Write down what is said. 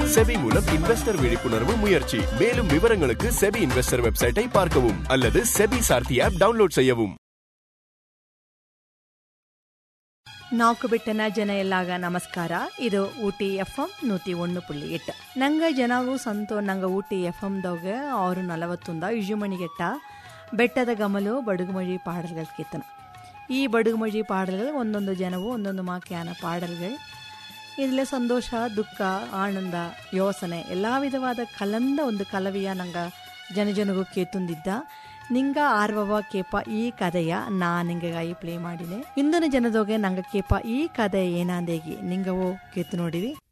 SEBI மூலம் investor விழிப்புணர்வு முயற்சி மேலும் விவரங்களுக்கு செபி இன்வெஸ்டர் வெப்சைட்டை பார்க்கவும் அல்லது செபி சார்த்தி ஆப் டவுன்லோட் செய்யவும் ನಾಲ್ಕು ಬಿಟ್ಟನ ಜನ ಎಲ್ಲಾಗ ನಮಸ್ಕಾರ ಇದು ಊಟಿ ಎಫ್ ಎಂ ನೂತಿ ಒಂದು ಪುಳ್ಳಿ ಎಟ್ಟು ನಂಗೆ ಜನವು ಸಂತೋ ನಂಗೆ ಊಟಿ ಎಫ್ ಎಮ್ದಾಗ ಆರು ನಲವತ್ತೊಂದ ಇಜುಮಣಿಗೆಟ್ಟ ಬೆಟ್ಟದ ಗಮಲು ಬಡುಗುಮಳಿ ಪಾಡಲ್ಗಳು ಕಿತ್ತನು ಈ ಬಡುಗುಮಳಿ ಪಾಡಲ್ಗಳು ಒಂದೊಂದು ಜನವು ಒಂದೊಂದು ಮಾಕ್ಯಾನ ಪಾಡಲ್ಗಳು ಇದರಲ್ಲಿ ಸಂತೋಷ ದುಃಖ ಆನಂದ ಯೋಸನೆ ಎಲ್ಲ ವಿಧವಾದ ಕಲಂದ ಒಂದು ಕಲವಿಯ ನಂಗೆ ಜನಜನಗೂ ಕೇತುಂದಿದ್ದ ನಿಂಗ ಆರ್ವವ ಕೇಪ ಈ ಕಥೆಯ ನಾ ನಿಂಗಾಗಿ ಪ್ಲೇ ಮಾಡಿದೆ ಇಂದಿನ ಜನದೋಗೆ ನಂಗೆ ಕೇಪ ಈ ಕಥೆ ಏನಾಂದೇಗಿ ನಿಂಗವೋ ಕೇತು ನೋಡಿವಿ